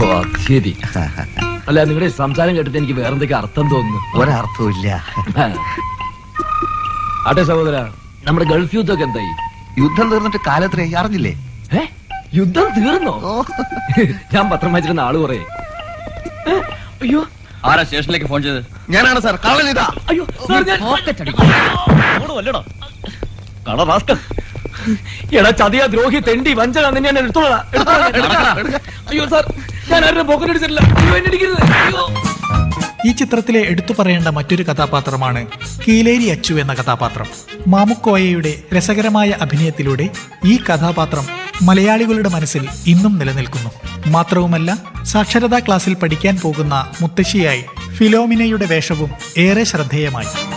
ഓ അത് ശരി അല്ല നിങ്ങളുടെ സംസാരം കേട്ടിട്ട് എനിക്ക് വേറെന്തൊക്കെ അർത്ഥം തോന്നുന്നു ഒരർത്ഥവും ഇല്ല ആ. ആട്ടെ സഹോദര നമ്മുടെ ഗൾഫ് യുദ്ധമൊക്കെ എന്തായി യുദ്ധം തീർന്നിട്ട് കാലത്രേ അറിഞ്ഞില്ലേ ഏ യുദ്ധം തീർന്നോ ഓ ഞാൻ പത്രം വായിച്ചിരുന്ന ആള് പറയേ അയ്യോ ആരാ സ്റ്റേഷനിലേക്ക് ഫോൺ ചെയ്ത് ഞാനാണ് സാർ കള്ളൻ ഇതാ അയ്യോ സാർ ഞാൻ വല്ലടോ കള റാസ്കൽ എടാ ചതിയ ദ്രോഹി തെണ്ടി വഞ്ചക നിന്നെ ഞാൻ എടുത്തോളാം എടുത്തോളാം, എടുത്തോളാം. അയ്യോ സാർ ഞാൻ ആരുടെ പോക്കറ്റ് അടിച്ചിട്ടില്ല അയ്യോ എന്നെ അടിക്കരുത് അയ്യോ ഈ ചിത്രത്തിലെ എടുത്തു പറയേണ്ട മറ്റൊരു കഥാപാത്രമാണ് കീലേരി അച്ചു എന്ന കഥാപാത്രം മാമുക്കോയയുടെ രസകരമായ അഭിനയത്തിലൂടെ ഈ കഥാപാത്രം മലയാളികളുടെ മനസ്സിൽ ഇന്നും നിലനിൽക്കുന്നു മാത്രവുമല്ല സാക്ഷരതാ ക്ലാസ്സിൽ പഠിക്കാൻ പോകുന്ന മുത്തശ്ശിയായി ഫിലോമിനയുടെ വേഷവും ഏറെ ശ്രദ്ധേയമായി